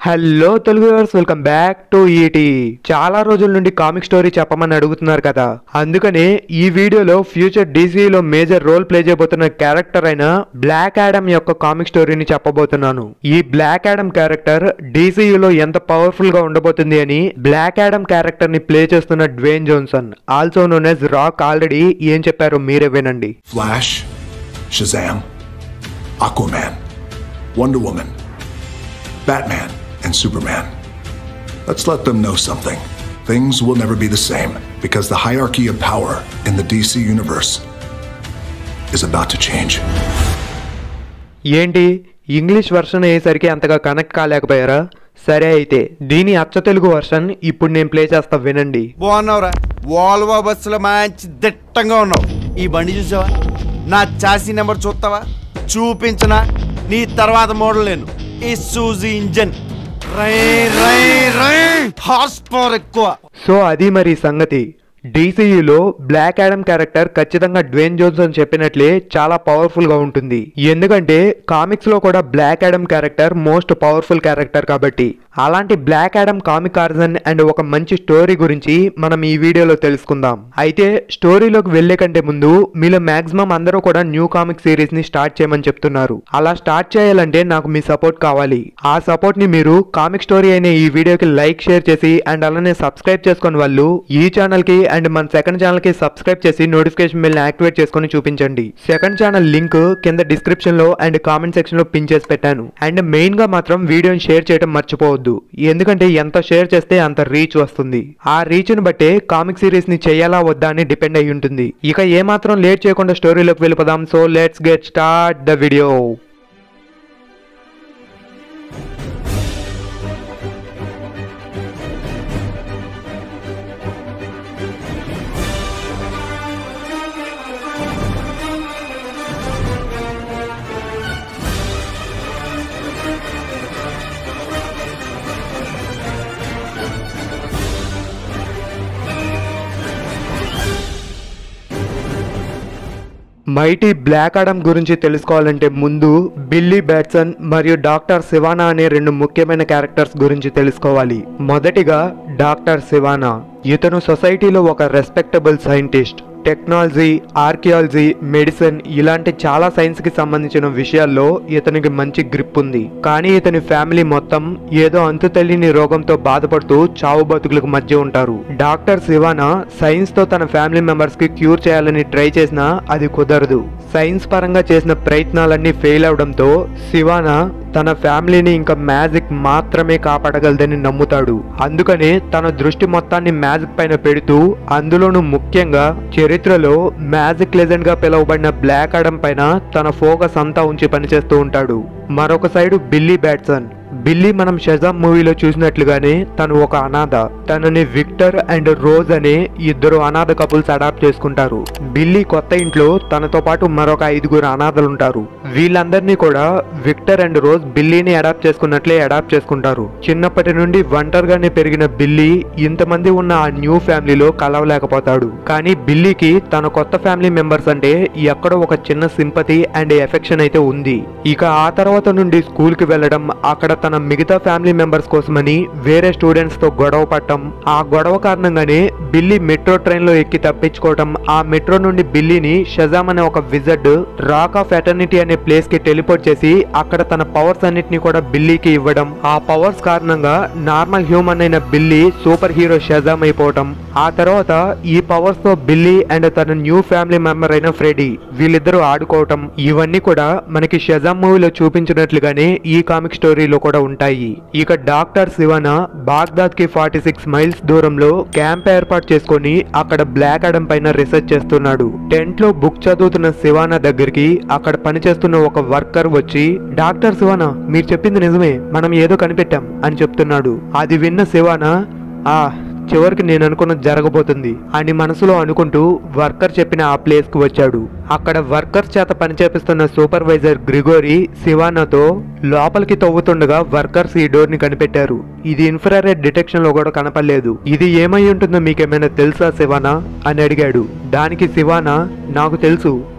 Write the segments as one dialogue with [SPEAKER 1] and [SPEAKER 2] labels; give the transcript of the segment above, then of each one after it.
[SPEAKER 1] Hello Telugu viewers welcome back to ET చాలా రోజుల నుండి కామిక్ స్టోరీ చెప్పమని అడుగుతున్నారు కదా అందుకనే ఈ వీడియోలో ఫ్యూచర్ డీసీలో మేజర్ రోల్ ప్లే చేయబోతున్న క్యారెక్టర్ అయిన బ్లాక్ యాడమ్ యొక్క కామిక్ స్టోరీని చెప్పబోతున్నాను ఈ బ్లాక్ యాడమ్ క్యారెక్టర్ డీసీయూలో ఎంత పవర్ఫుల్ గా ఉండబోతుంది అని బ్లాక్ యాడమ్ క్యారెక్టర్ ని ప్లే చేస్తున్న Dwayne Johnson also known as Rock already ఏం చెప్పారో మీరే వినండి
[SPEAKER 2] Flash, Shazam, Aquaman, Wonder Woman, Batman, and Superman. Let's let them know something. Things will never be the same because the hierarchy of power in the DC universe is about to change.
[SPEAKER 1] ఏంటి English version అయ్యేసరికి అంతగా connect కాలేకపోయారా సరే అయితే దీని అచ్చ Telugu version ఇప్పుడు నేను play చేస్తా వినండి
[SPEAKER 3] బాగున్నావురా వాల్వో బస్సులో మంచి దిట్టంగా ఉన్నావు ఈ బండి చూసావా నా చాసీ నెంబర్ చూస్తావా చూపించనా నీ తర్వాత మోడల్ నేను ఈ సూజీ ఇంజన్ రై రై రై హార్స్ పవర్ ఎక్కువ
[SPEAKER 1] సో అది మరి సంగతి డీసీయూలో బ్లాక్ యాడమ్ క్యారెక్టర్ ఖచ్చితంగా డ్వేన్ జోన్సన్ చెప్పినట్లే చాలా పవర్ఫుల్ గా ఉంటుంది ఎందుకంటే కామిక్స్ లో కూడా Black Adam character most powerful character కాబట్టి అలాంటి Black Adam comic origin and ఒక మంచి స్టోరీ గురించి మనం ఈ వీడియోలో తెలుసుకుందాం అయితే స్టోరీలోకి వెళ్లే కంటే ముందు మీలో మాక్సిమం అందరూ కూడా న్యూ కామిక్ సిరీస్ ని స్టార్ట్ చేయమని చెప్తున్నారు అలా స్టార్ట్ చేయాలంటే నాకు మీ సపోర్ట్ కావాలి ఆ సపోర్ట్ ని మీరు కామిక్ స్టోరీ అయిన ఈ వీడియోకి లైక్ షేర్ చేసి అండ్ అలానే సబ్స్క్రైబ్ చేసుకుని వాళ్ళు ఈ ఛానల్ కి అండ్ మన సెకండ్ ఛానల్ కి సబ్స్క్రైబ్ చేసి నోటిఫికేషన్ బిల్ యాక్టివేట్ చేసుకొని చూపించండి సెకండ్ ఛానల్ లింక్ కింద డిస్క్రిప్షన్ లో అండ్ కామెంట్ సెక్షన్ లో పిన్ చేసి పెట్టాను అండ్ మెయిన్ గా మాత్రం వీడియోని షేర్ చేయడం మర్చిపోవద్దు ఎందుకంటే ఎంత షేర్ చేస్తే అంత రీచ్ వస్తుంది ఆ రీచ్ ని బట్టే కామిక్ సిరీస్ ని చేయాలా వద్దా అని డిపెండ్ అయి ఉంటుంది ఇక ఏమాత్రం లేట్ చేయకుండా స్టోరీలోకి వెళ్ళిపోదాం so let's get start the video mighty Black Adam గురించి తెలుసుకోవాలంటే ముందు బిల్లీ బ్యాట్సన్ మరియు డాక్టర్ శివానా అనే రెండు ముఖ్యమైన క్యారెక్టర్స్ గురించి తెలుసుకోవాలి మొదటిగా డాక్టర్ శివానా ఇతను సొసైటీలో ఒక respectable scientist technology archaeology medicine ఇలాంటి చాలా సైన్స్ కి సంబంధించిన విషయాల్లో ఇతనికి మంచి గ్రిప్ ఉంది కానీ ఇతని ఫ్యామిలీ మొత్తం ఏదో అంతు తెలియని రోగంతో బాధపడుతూ చావు బతుకులకు మధ్య ఉంటారు డాక్టర్ శివానా సైన్స్ తో తన ఫ్యామిలీ మెంబర్స్ కి క్యూర్ చేయాలని ట్రై చేసినా అది కుదరదు సైన్స్ పరంగా చేసిన ప్రయత్నాలన్నీ ఫెయిల్ అవడంతో శివానా తన ఫ్యామిలీని ఇంకా మ్యాజిక్ మాత్రమే కాపాడగలదని నమ్ముతాడు అందుకనే తన దృష్టి మొత్తాన్ని మ్యాజిక్ పైన పెడుతూ అందులోనూ ముఖ్యంగా చరిత్రలో మ్యాజిక్ లెజెండ్ గా పిలువబడిన బ్లాక్ ఆడమ్ పైన తన ఫోకస్ అంతా ఉంచి పనిచేస్తూ ఉంటాడు మరొక సైడు బిల్లీ బ్యాట్సన్ బిల్లీ మనం షజామ్ మూవీలో చూసినట్లుగానే తను ఒక అనాథ తనని విక్టర్ అండ్ రోజ్ అనే ఇద్దరు అనాథ కపుల్స్ అడాప్ట్ చేసుకుంటారు బిల్లీ కొత్త ఇంట్లో తనతో పాటు మరొక ఐదుగురు అనాథలు ఉంటారు వీళ్ళందరినీ కూడా విక్టర్ అండ్ రోజ్ బిల్లీని అడాప్ట్ చేసుకున్నట్లే అడాప్ట్ చేసుకుంటారు చిన్నప్పటి నుండి ఒంటరిగానే పెరిగిన బిల్లీ ఇంతమంది ఉన్న ఆ న్యూ ఫ్యామిలీలో కలవలేకపోతాడు కానీ బిల్లీకి తన కొత్త ఫ్యామిలీ మెంబర్స్ అంటే ఎక్కడో ఒక చిన్న సింపతి అండ్ ఎఫెక్షన్ అయితే ఉంది ఇక ఆ తర్వాత నుండి స్కూల్ కి వెళ్ళడం అక్కడ తన మిగతా ఫ్యామిలీ మెంబర్స్ కోసమని వేరే స్టూడెంట్స్ తో గొడవ పట్టడం ఆ గొడవ కారణంగానే బిల్లీ మెట్రో ట్రైన్ లో ఎక్కి తప్పించుకోవడం ఆ మెట్రో నుండి బిల్లీని షజామ్ అనే ఒక విజర్డ్ రాక్ ఆఫ్ ఎటర్నిటీ అనే ప్లేస్ కి టెలిపోర్ట్ చేసి అక్కడ తన పవర్స్ అన్నిటిని కూడా బిల్లీకి ఇవ్వడం ఆ పవర్స్ కారణంగా నార్మల్ హ్యూమన్ అయిన బిల్లీ సూపర్ హీరో షజామ్ అయిపోవటం ఆ తర్వాత ఈ పవర్స్ తో బిల్లీ అండ్ తన న్యూ ఫ్యామిలీ మెంబర్ అయిన ఫ్రెడీ వీళ్ళిద్దరూ ఆడుకోవటం ఇవన్నీ కూడా మనకి షజామ్ మూవీలో చూపించినట్లుగానే ఈ కామిక్ స్టోరీలో కూడా ఉంటాయి ఇక డాక్టర్ శివన బాగ్దాద్ కి ఫార్టీ సిక్స్ మైల్స్ దూరంలో క్యాంప్ ఏర్పాటు చేసుకొని అక్కడ బ్లాక్ ఆడమ్ పైన రీసెర్చ్ చేస్తున్నాడు టెంట్ లో బుక్ చదువుతున్న శివానా దగ్గరికి అక్కడ పనిచేస్తున్న ఒక వర్కర్ వచ్చి డాక్టర్ శివానా మీరు చెప్పింది నిజమే మనం ఏదో కనిపెట్టాం అని చెప్తున్నాడు అది విన్న శివానా ఆ చివరికి నేను అనుకున్నది జరగబోతుంది అని మనసులో అనుకుంటూ వర్కర్ చెప్పిన ఆ ప్లేస్ కు వచ్చాడు అక్కడ వర్కర్ చేత పనిచేపిస్తున్న సూపర్వైజర్ గ్రిగోరి శివానాతో లోపలికి తవ్వుతుండగా వర్కర్స్ ఈ డోర్ ని కనిపెట్టారు ఇది ఇన్ఫ్రారెడ్ డిటెక్షన్ లో కూడా కనపడలేదు ఇది ఏమై ఉంటుందో మీకేమైనా తెలుసా శివానా అని అడిగాడు దానికి శివానా నాకు తెలుసు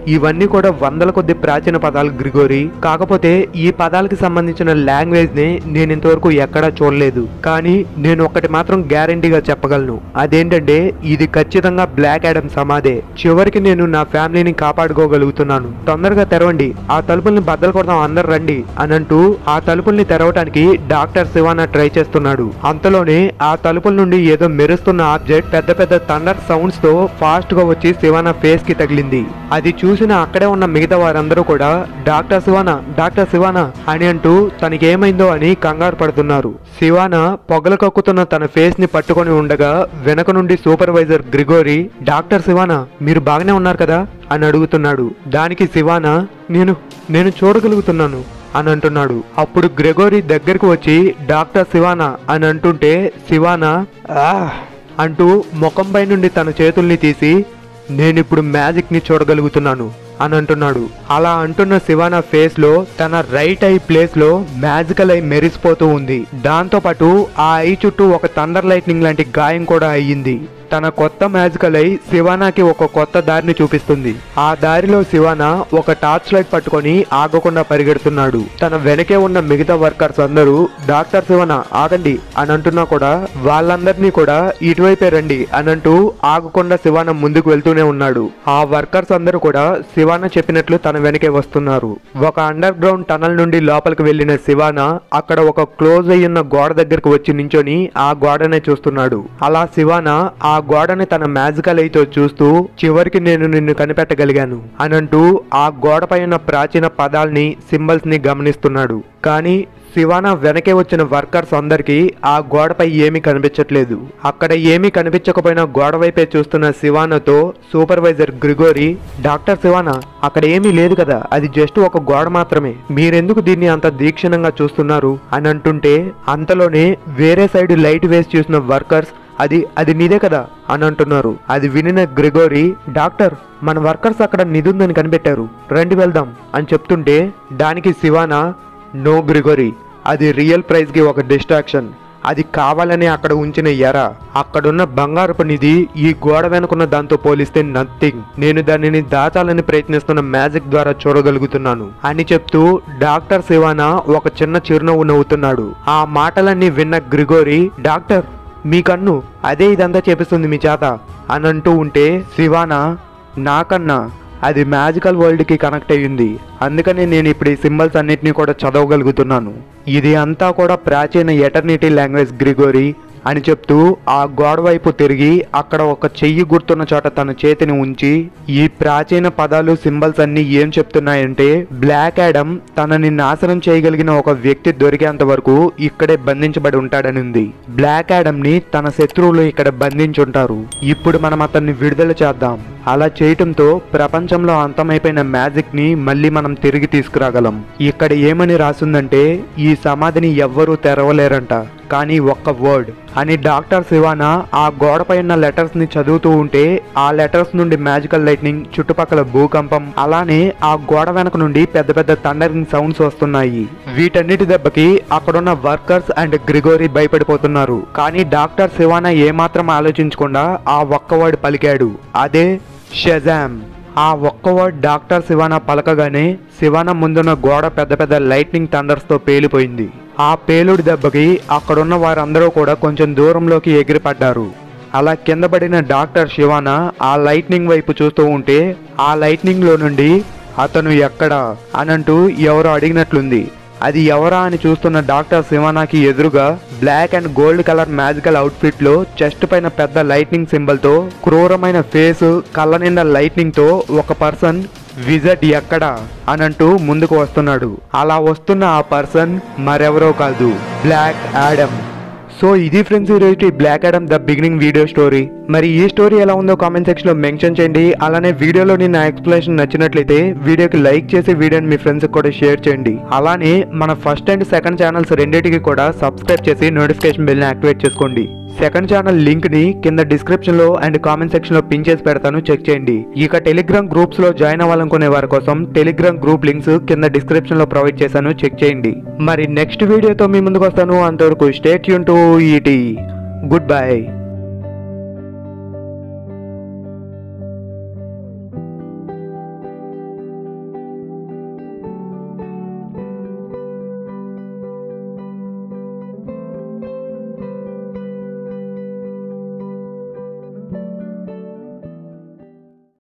[SPEAKER 1] ఇవన్నీ కూడా వందల కొద్ది ప్రాచీన పదాలు గ్రిగోరి కాకపోతే ఈ పదాలకి సంబంధించిన లాంగ్వేజ్ ని నేను ఇంతవరకు ఎక్కడా చూడలేదు కానీ నేను ఒక్కటి మాత్రం గ్యారంటీగా చెప్పగలను అదేంటంటే ఇది ఖచ్చితంగా బ్లాక్ యాడమ్ సమాధే చివరికి నేను నా ఫ్యామిలీని కాపాడుకోగలుగుతున్నాను తొందరగా తెరవండి ఆ తలుపుల్ని బద్దలు కొడదాం అందరు రండి అని అంటూ ఆ తలుపుల్ని తెరవటానికి డాక్టర్ శివానా ట్రై చేస్తున్నాడు అంతలోనే ఆ తలుపుల నుండి ఏదో మెరుస్తున్న ఆబ్జెక్ట్ పెద్ద పెద్ద థండర్ సౌండ్స్ తో ఫాస్ట్ గా వచ్చి శివానా ఫేస్ కి తగిలింది అది చూసిన అక్కడే ఉన్న మిగతా వారందరూ కూడా డాక్టర్ శివానా డాక్టర్ శివానా అని అంటూ తనకేమైందో అని కంగారు పడుతున్నారు శివానా పొగలు కక్కుతున్న తన ఫేస్ ని పట్టుకొని ఉండగా వెనక నుండి సూపర్వైజర్ గ్రిగోరి డాక్టర్ శివానా మీరు బాగానే ఉన్నారు కదా అని అడుగుతున్నాడు దానికి శివానా నేను నేను చూడగలుగుతున్నాను అని అంటున్నాడు అప్పుడు గ్రెగోరీ దగ్గరకు వచ్చి డాక్టర్ శివానా అని అంటుంటే శివానా "ఆ" అంటూ ముఖంపై నుండి తన చేతుల్ని తీసి నేనిప్పుడు మ్యాజిక్ ని చూడగలుగుతున్నాను అని అంటున్నాడు అలా అంటున్న శివానా ఫేస్ లో తన రైట్ ఐ ప్లేస్ లో మ్యాజికల్ ఐ మెరిసిపోతూ ఉంది దాంతో పాటు ఆ ఐ చుట్టూ ఒక థండర్ లైట్నింగ్ లాంటి గాయం కూడా అయ్యింది తన కొత్త మ్యాజికల్ ఐ శివానాకి ఒక కొత్త దారిని చూపిస్తుంది ఆ దారిలో శివానా ఒక టార్చ్ లైట్ పట్టుకొని ఆగకుండా పరిగెడుతున్నాడు తన వెనకే ఉన్న మిగతా వర్కర్స్ అందరూ డాక్టర్ శివన ఆగండి అని అంటున్నా కూడా వాళ్ళందరినీ కూడా ఇటువైపే రండి అని అంటూ ఆగకుండా శివాన ముందుకు వెళ్తూనే ఉన్నాడు ఆ వర్కర్స్ అందరూ కూడా శివాన చెప్పినట్లు తన వెనకే వస్తున్నారు ఒక అండర్ గ్రౌండ్ టనల్ నుండి లోపలికి వెళ్లిన శివాన అక్కడ ఒక క్లోజ్ అయ్యున్న గోడ దగ్గరకు వచ్చి నించొని ఆ గోడనే చూస్తున్నాడు అలా శివాన ఆ గోడని తన మ్యాజికల్ అయితే చూస్తూ చివరికి నేను నిన్ను కనిపెట్టగలిగాను అనంటూ ఆ గోడపై ఉన్న ప్రాచీన పదాల్ని సింబల్స్ ని గమనిస్తున్నాడు కానీ శివానా వెనకే వచ్చిన వర్కర్స్ అందరికీ ఆ గోడపై ఏమీ కనిపించట్లేదు అక్కడ ఏమీ కనిపించకపోయినా గోడ వైపే చూస్తున్న శివానాతో సూపర్వైజర్ గ్రిగోరి డాక్టర్ శివానా అక్కడ ఏమీ లేదు కదా అది జస్ట్ ఒక గోడ మాత్రమే మీరెందుకు దీన్ని అంత దీక్షణంగా చూస్తున్నారు అని అంటుంటే అంతలోనే వేరే సైడ్ లైట్ వేసి చూసిన వర్కర్స్ అది అది నీదే కదా అని అంటున్నారు అది వినిన గ్రిగోరి డాక్టర్ మన వర్కర్స్ అక్కడ నిధి ఉందని కనిపెట్టారు రండి వెళ్దాం అని చెప్తుంటే దానికి శివానా నో గ్రిగోరి అది రియల్ ప్రైజ్ కి ఒక డిస్ట్రాక్షన్ అది కావాలని అక్కడ ఉంచిన ఎర అక్కడున్న బంగారపు నిధి ఈ గోడ వెనుకున్న దాంతో పోలిస్తే నథింగ్ నేను దానిని దాచాలని ప్రయత్నిస్తున్న మ్యాజిక్ ద్వారా చూడగలుగుతున్నాను అని చెప్తూ డాక్టర్ శివానా ఒక చిన్న చిరునవ్వు నవ్వుతున్నాడు ఆ మాటలన్నీ విన్న గ్రిగోరి డాక్టర్ మీ కన్ను అదే ఇదంతా చేపిస్తుంది మీ చేత అని అంటూ ఉంటే శివానా నాకన్నా అది మ్యాజికల్ వరల్డ్ కి కనెక్ట్ అయ్యింది అందుకని నేను ఇప్పుడు ఈ సింబల్స్ అన్నిటినీ కూడా చదవగలుగుతున్నాను ఇది అంతా కూడా ప్రాచీన ఎటర్నిటీ లాంగ్వేజ్ గ్రిగోరి అని చెప్తూ ఆ గోడ వైపు తిరిగి అక్కడ ఒక చెయ్యి గుర్తున్న చోట తన చేతిని ఉంచి ఈ ప్రాచీన పదాలు సింబల్స్ అన్ని ఏం చెప్తున్నాయంటే బ్లాక్ యాడమ్ తనని నాశనం చేయగలిగిన ఒక వ్యక్తి దొరికేంత వరకు ఇక్కడే బంధించబడి ఉంటాడని ఉంది బ్లాక్ యాడమ్ ని తన శత్రువులు ఇక్కడ బంధించుంటారు ఇప్పుడు మనం అతన్ని విడుదల చేద్దాం అలా చేయటంతో ప్రపంచంలో అంతమైపోయిన మ్యాజిక్ ని మళ్ళీ మనం తిరిగి తీసుకురాగలం ఇక్కడ ఏమని రాసిందంటే ఈ సమాధిని ఎవ్వరూ తెరవలేరంట కానీ ఒక్క వర్డ్ అని డాక్టర్ శివానా ఆ గోడపై ఉన్న లెటర్స్ ని చదువుతూ ఉంటే ఆ లెటర్స్ నుండి మ్యాజికల్ లైట్నింగ్ చుట్టుపక్కల భూకంపం అలానే ఆ గోడ వెనక నుండి పెద్ద పెద్ద థండరింగ్ సౌండ్స్ వస్తున్నాయి వీటన్నిటి దెబ్బకి అక్కడున్న వర్కర్స్ అండ్ గ్రిగోరీ భయపడిపోతున్నారు కానీ డాక్టర్ శివానా ఏమాత్రం ఆలోచించకుండా ఆ ఒక్క వర్డ్ పలికాడు అదే షజామ్ ఆ ఒక్క వర్డ్ డాక్టర్ శివానా పలకగానే శివానా ముందున్న గోడ పెద్ద పెద్ద లైట్నింగ్ థండర్స్ తో పేలిపోయింది ఆ పేలుడు దెబ్బకి అక్కడున్న వారందరూ కూడా కొంచెం దూరంలోకి ఎగిరిపడ్డారు అలా కింద పడిన డాక్టర్ శివానా ఆ లైట్నింగ్ వైపు చూస్తూ ఉంటే ఆ లైట్నింగ్ లో నుండి అతను ఎక్కడా అనంటూ ఎవరో అడిగినట్లుంది అది ఎవరా అని చూస్తున్న డాక్టర్ శివానాకి ఎదురుగా black and gold colour magical outfit లో చెస్ట్ పైన పెద్ద లైట్నింగ్ సింబల్ తో క్రూరమైన ఫేస్ కళ్ళ నిండా లైట్నింగ్ తో ఒక పర్సన్ విజట్ ఎక్కడా అనంటూ ముందుకు వస్తున్నాడు అలా వస్తున్న ఆ పర్సన్ మరెవరో కాదు బ్లాక్ యాడమ్ సో ఇది ఫ్రెండ్స్ ఈరోజు Black Adam the beginning video story మరి ఈ స్టోరీ ఎలా ఉందో కామెంట్ సెక్షన్ లో మెన్షన్ చేయండి అలానే వీడియోలోని నా ఎక్స్ప్లెనేషన్ నచ్చినట్లయితే వీడియోకి లైక్ చేసి వీడియోని మీ ఫ్రెండ్స్ కూడా షేర్ చేయండి అలానే మన ఫస్ట్ అండ్ సెకండ్ ఛానల్స్ రెండింటికి కూడా సబ్స్క్రైబ్ చేసి నోటిఫికేషన్ బెల్ ని యాక్టివేట్ చేసుకోండి సెకండ్ ఛానల్ లింక్ ని కింద డిస్క్రిప్షన్ లో అండ్ కామెంట్ సెక్షన్ లో పిన్ చేసి పెడతాను చెక్ చేయండి ఇక టెలిగ్రామ్ గ్రూప్స్ లో జాయిన్ అవ్వాలనుకునే వారి కోసం టెలిగ్రామ్ గ్రూప్ లింక్స్ కింద డిస్క్రిప్షన్ లో ప్రొవైడ్ చేశాను చెక్ చేయండి మరి నెక్స్ట్ వీడియోతో మీ ముందుకు వస్తాను అంతవరకు స్టేట్ యూన్ టు ఈటీ గుడ్ బై